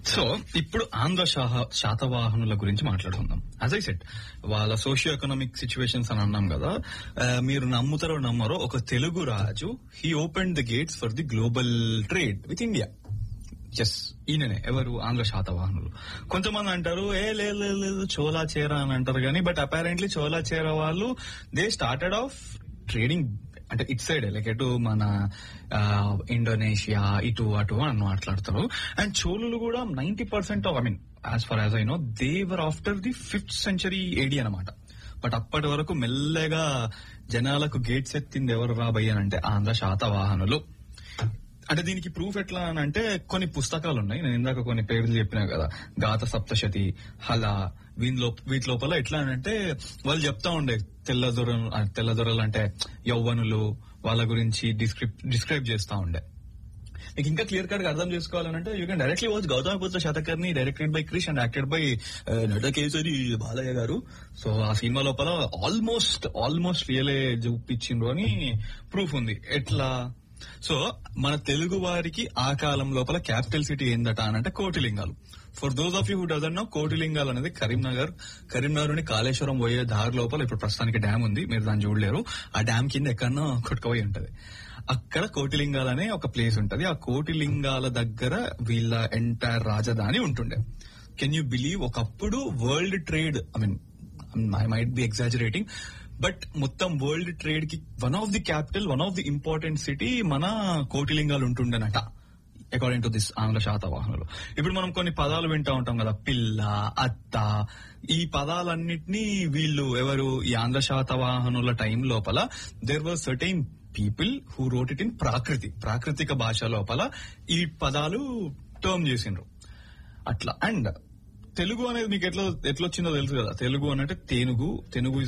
so ఇప్పుడు ఆంధ్ర శాహ- శాతవాహనుల గురించి మాట్లాడుకుందాం అజ్ ఐ సెట్ వాళ్ళ సోషియో ఎకనామిక్ సిచ్యువేషన్స్ అని అన్నాం కదా ఆ, మీరు నమ్ముతారో నమ్మరో ఒక తెలుగు రాజు he open the gates for the global trade with India yes ఈయననే ఎవరు ఆంధ్ర శాతవాహనులు కొంతమంది అంటారు ఏ లేదు లేదు, లేదు చోలా చేర అని అంటారు కానీ బట్ అపారెంట్లీ చోలా చేర వాళ్ళు దే స్టార్టెడ్ ఆఫ్ ట్రేడింగ్ అంటే ఇట్ సైడ్ లైక్ ఎటు మన ఆ, ఇండోనేషియా ఇటు అటు అని మాట్లాడతారు అండ్ చోళులు కూడా ninety percent of I mean as far as I know they were after the fifth century AD అనమాట బట్ అప్పటి వరకు మెల్లగా జనాలకు గేట్స్ ఎత్తింది ఎవరు రాబోయ్యానంటే ఆంధ్ర శాతవాహనులు అంటే దీనికి ప్రూఫ్ ఎట్లా అని అంటే కొన్ని పుస్తకాలు ఉన్నాయి నేను ఇందాక కొన్ని పేర్లు చెప్పినా కదా గాత సప్తశతి హల వీనిలో వీటి లోపల ఎట్లా అని అంటే వాళ్ళు చెప్తా ఉండే తెల్లదొరలు ఆ, తెల్లదొరలు అంటే యౌవనులు వాళ్ళ గురించి డిస్క్రిప్ డిస్క్రైబ్ చేస్తా ఉండే మీకు ఇంకా క్లియర్ కట్ గా అర్థం చేసుకోవాలంటే you can directly watch Gautamiputra Satakarni directed by Krish and acted by Natakesari Balayya గారు సో ఆ సినిమా లోపల ఆల్మోస్ట్ ఆల్మోస్ట్ రియలే చూపించిండ్రు అని ప్రూఫ్ ఉంది ఎట్లా సో మన తెలుగు వారికి ఆ కాలం లోపల క్యాపిటల్ సిటీ ఏందట అని అంటే Kotilingalu for those of you who doesn't know Kotilingalu అనేది కరీంనగర్ కరీంనగర్ నుండి కాళేశ్వరం పోయే దారి లోపల ఇప్పుడు ప్రస్తుతానికి డ్యామ్ ఉంది మీరు దాన్ని చూడలేరు ఆ డ్యామ్ కింద ఎక్కడన్నా కొట్టుకుపోయి ఉంటది అక్కడ కోటిలింగాలు అనే ఒక ప్లేస్ ఉంటది ఆ కోటిలింగాల దగ్గర వీళ్ళ ఎంటైర్ రాజధాని ఉంటుండే కెన్ యూ బిలీవ్ ఒకప్పుడు world trade I mean I might be exaggerating but మొత్తం వరల్డ్ ట్రేడ్ కి one of the capital one of the important city మన కోటిలింగాలు ఉంటుండేనట అకార్డింగ్ టు దిస్ ఆంగ్ల శాతవాహనులు ఇప్పుడు మనం కొన్ని పదాలు వింటా ఉంటాం కదా పిల్ల అత్త ఈ పదాలన్నిటినీ వీళ్ళు ఎవరు ఈ ఆంధ్ర శాతవాహనుల టైం లోపల there were certain people who wrote it in ప్రాకృతి ప్రాకృతిక భాష లోపల ఈ పదాలు టర్మ్ చేసిండ్రు అట్లా అండ్ తెలుగు అనేది మీకు ఎట్లా ఎట్లొచ్చిందో తెలుసు కదా తెలుగు అని అంటే తెనుగు తెనుగు